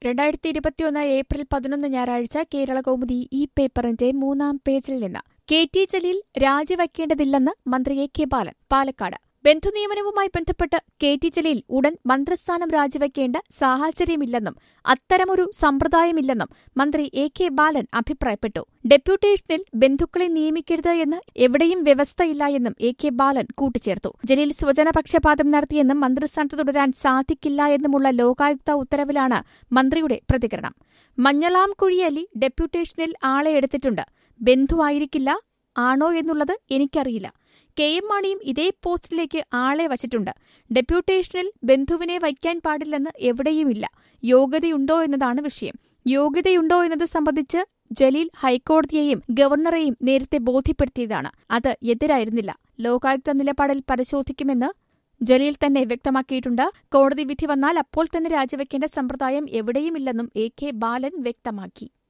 രണ്ടായിരത്തി ഇരുപത്തിയൊന്ന് ഏപ്രിൽ പതിനൊന്ന് ഞായറാഴ്ച കേരള കൗമുദി ഈ പേപ്പറിന്റെ മൂന്നാം പേജിൽ നിന്ന് കെ ടി ജലീൽ രാജിവയ്ക്കേണ്ടതില്ലെന്ന് മന്ത്രി എ കെ ബാലൻ പാലക്കാട് ബന്ധുനിയമനവുമായി ബന്ധപ്പെട്ട് കെ ടി ജലീൽ ഉടൻ മന്ത്രിസ്ഥാനം രാജിവയ്ക്കേണ്ട സാഹചര്യമില്ലെന്നും അത്തരമൊരു സമ്പ്രദായമില്ലെന്നും മന്ത്രി എ കെ ബാലൻ അഭിപ്രായപ്പെട്ടു ഡെപ്യൂട്ടേഷനിൽ ബന്ധുക്കളെ നിയമിക്കരുത് എന്ന് എവിടെയും വ്യവസ്ഥയില്ല എന്നും എ കെ ബാലൻ കൂട്ടിച്ചേർത്തു ജലീൽ സ്വജനപക്ഷപാതം നടത്തിയെന്നും മന്ത്രിസ്ഥാനത്ത് തുടരാൻ സാധിക്കില്ല എന്നുമുള്ള ലോകായുക്ത ഉത്തരവിലാണ് മന്ത്രിയുടെ പ്രതികരണം മഞ്ഞളാം കുഴിയലി ഡെപ്യൂട്ടേഷനിൽ ആളെ എടുത്തിട്ടുണ്ട് ബന്ധുവായിരിക്കില്ല ആണോ എന്നുള്ളത് എനിക്കറിയില്ല കെ എം മാണിയും ഇതേ പോസ്റ്റിലേക്ക് ആളെ വച്ചിട്ടുണ്ട് ഡെപ്യൂട്ടേഷനിൽ ബന്ധുവിനെ വയ്ക്കാൻ പാടില്ലെന്ന് എവിടെയുമില്ല യോഗ്യതയുണ്ടോ എന്നതാണ് വിഷയം യോഗ്യതയുണ്ടോ എന്നത് സംബന്ധിച്ച് ജലീൽ ഹൈക്കോടതിയെയും ഗവർണറെയും നേരത്തെ ബോധ്യപ്പെടുത്തിയതാണ് അത് എതിരായിരുന്നില്ല ലോകായുക്ത നിലപാടിൽ പരിശോധിക്കുമെന്ന് ജലീൽ തന്നെ വ്യക്തമാക്കിയിട്ടുണ്ട് കോടതി വിധി വന്നാൽ അപ്പോൾ തന്നെ രാജിവെക്കേണ്ട സമ്പ്രദായം എവിടെയുമില്ലെന്നും എ കെ ബാലൻ വ്യക്തമാക്കി